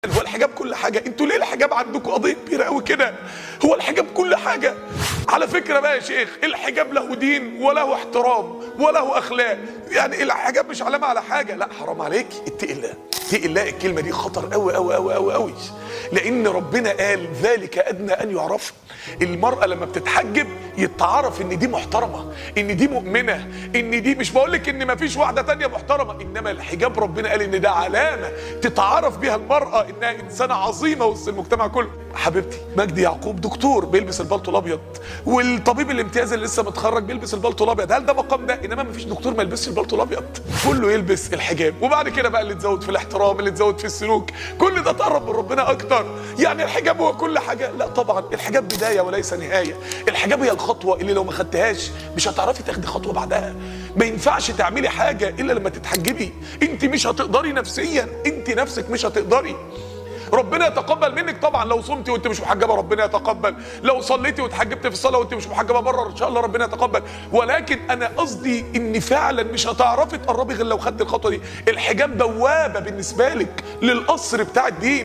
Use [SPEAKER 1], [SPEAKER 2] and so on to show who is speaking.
[SPEAKER 1] هو الحجاب كل حاجة انتوا ليه الحجاب عندكم قضية كبيرة قوي كده هو الحجاب كل حاجة على فكرة بقى يا شيخ الحجاب له دين وله احترام وله اخلاق يعني الحجاب مش علامة على حاجة لا حرام عليك اتقي الله اتقي الله الكلمة دي خطر قوي قوي قوي قوي قوي لان ربنا قال ذلك ادنى ان يعرف المرأة لما بتتحجب يتعرف ان دي محترمة ان دي مؤمنة ان دي مش بقولك ان مفيش واحدة تانية محترمة انما الحجاب ربنا قال ان ده علامة تتعرف بيها المرأة انها انسانة عظيمة وسط المجتمع كله حبيبتي مجدي يعقوب دكتور بيلبس البلطو الابيض والطبيب الامتياز اللي لسه متخرج بيلبس البلطو الابيض هل ده مقام ده انما مفيش دكتور ما يلبسش البلطو الابيض كله يلبس الحجاب وبعد كده بقى اللي تزود في الاحترام اللي تزود في السلوك كل ده تقرب من ربنا اكتر يعني الحجاب هو كل حاجه لا طبعا الحجاب بدايه وليس نهايه الحجاب هي الخطوه اللي لو ما خدتهاش مش هتعرفي تاخدي خطوه بعدها ما ينفعش تعملي حاجه الا لما تتحجبي انت مش هتقدري نفسيا انت نفسك مش هتقدري ربنا يتقبل منك طبعا لو صمتي وانت مش محجبه ربنا يتقبل لو صليتي واتحجبتي في الصلاه وانت مش محجبه بره ان شاء الله ربنا يتقبل ولكن انا قصدي ان فعلا مش هتعرفي تقربي غير لو خدتي الخطوه دي الحجاب بوابه بالنسبه لك للقصر بتاع الدين